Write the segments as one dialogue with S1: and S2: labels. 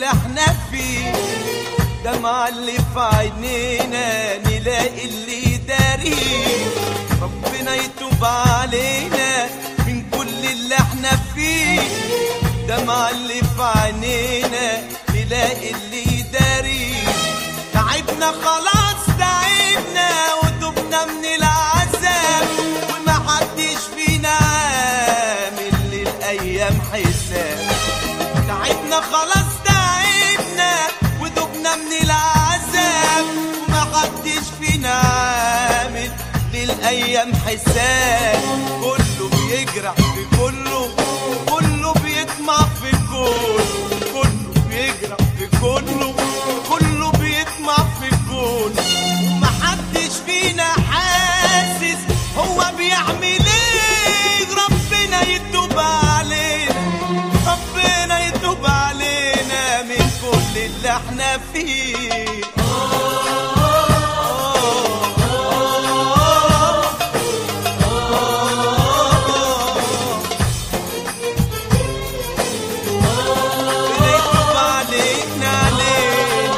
S1: احنا فيه دمع اللي في عينينا نلاقي اللي داريه ربنا يتوب علينا من كل اللي احنا فيه دمع اللي في عينينا نلاقي اللي داريه تعبنا خلاص تعبنا وتوبنا من العذاب ومحدش فينا عامل للأيام حساب تعبنا خلاص تعبنا وذوبنا من العذاب ومحدش فينا عامل للأيام حساب كله بيجرح في كله كله بيطمع في كله كله بيجرح في كله كله بيطمع في كله ومحدش فينا حاسس هو بيعمل ايه ربنا يتوب علينا ربنا يتوب علينا من كل اللي احنا فيه ربنا يتوب علينا علينا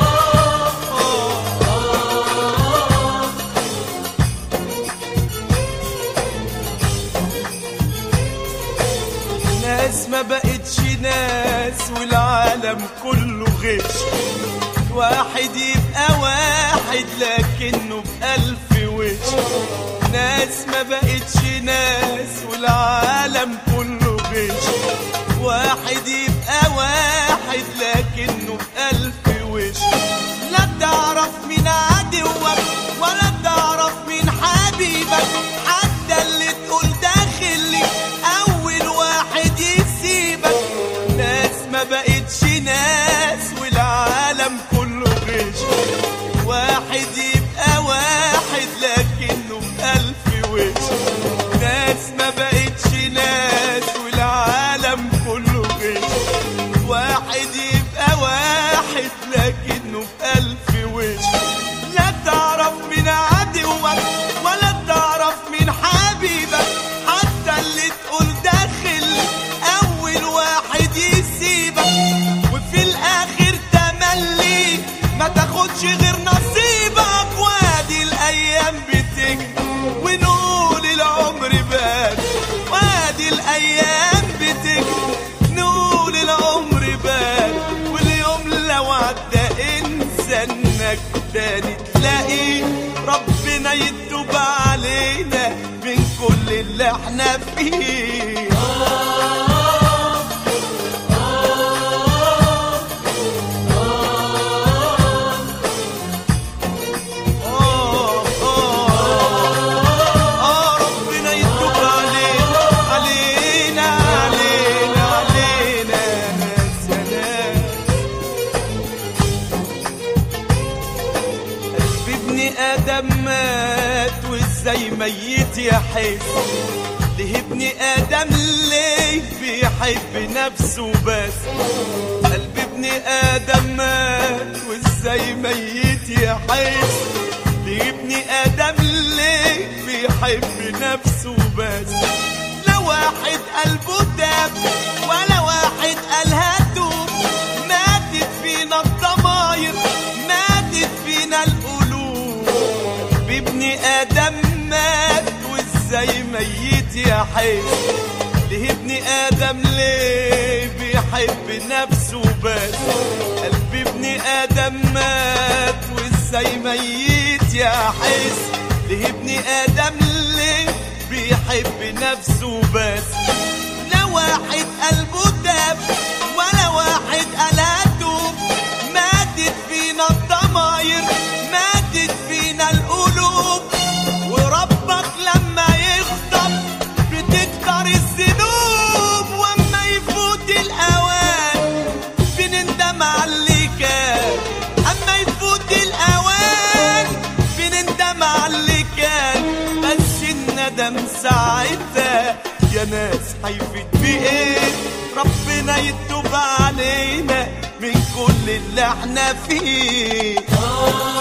S1: ناس ما بقتش ناس والعالم كله غش واحد يبقى واحد لكنه بألف وش ناس ما بقتش ناس والعالم كله غش واحد يبقى واحد لكنه بألف وش لا تعرف مين عدوك ولا تعرف مين حبيبك حتى اللي تقول داخل لي اول واحد يسيبك ناس ما بقتش ناس والعالم كله غش واحد يبقى واحد لكنه بألف وش ناس ما بقتش ناس والعالم كله غش واحد يبقى واحد لكنه بألف وش لا تعرف مين عدوك ولا تعرف مين حبيبك حتى اللي تقول داخل أول واحد يسيبك وفي الآخر تملي ما تاخدش غير نصيبك وادي الأيام بتجري ونقول العمر بات وادي الأيام بتجري نقول العمر بات واليوم لو عدى انسى انك تاني تلاقي ربنا يتوب علينا من كل اللي احنا فيه آه، آه، آه، ربنا يتوب علينا علينا علينا علينا يا سلام قلب ابن ادم مات وازاي ميت يحس ليه ابن ادم ليه بيحب نفسه بس قلب ابن ادم مات وازاي ميت يحس ليه ابن ادم ليه بيحب نفسه بس لا واحد قلبه داب ولا واحد قالها توب ماتت فينا الضماير ماتت فينا القلوب بابن ادم مات وازاي ميت يا حي ليه ابن ادم ليه بيحب نفسه بس قلب ابن ادم مات وازاي ميت يا حس ليه ابن ادم ليه بيحب نفسه بس لا واحد قلبه داب ولا واحد قالها توب ماتت فينا الضماير ماتت فينا القلوب وربك لما يغضب بتكتر الذنوب واما يفوت الاوان بنندم على اللي كان اما يفوت الاوان بنندم على اللي كان بس الندم ساعتها يا ناس هيفيد بايه ربنا يتوب علينا من كل اللي احنا فيه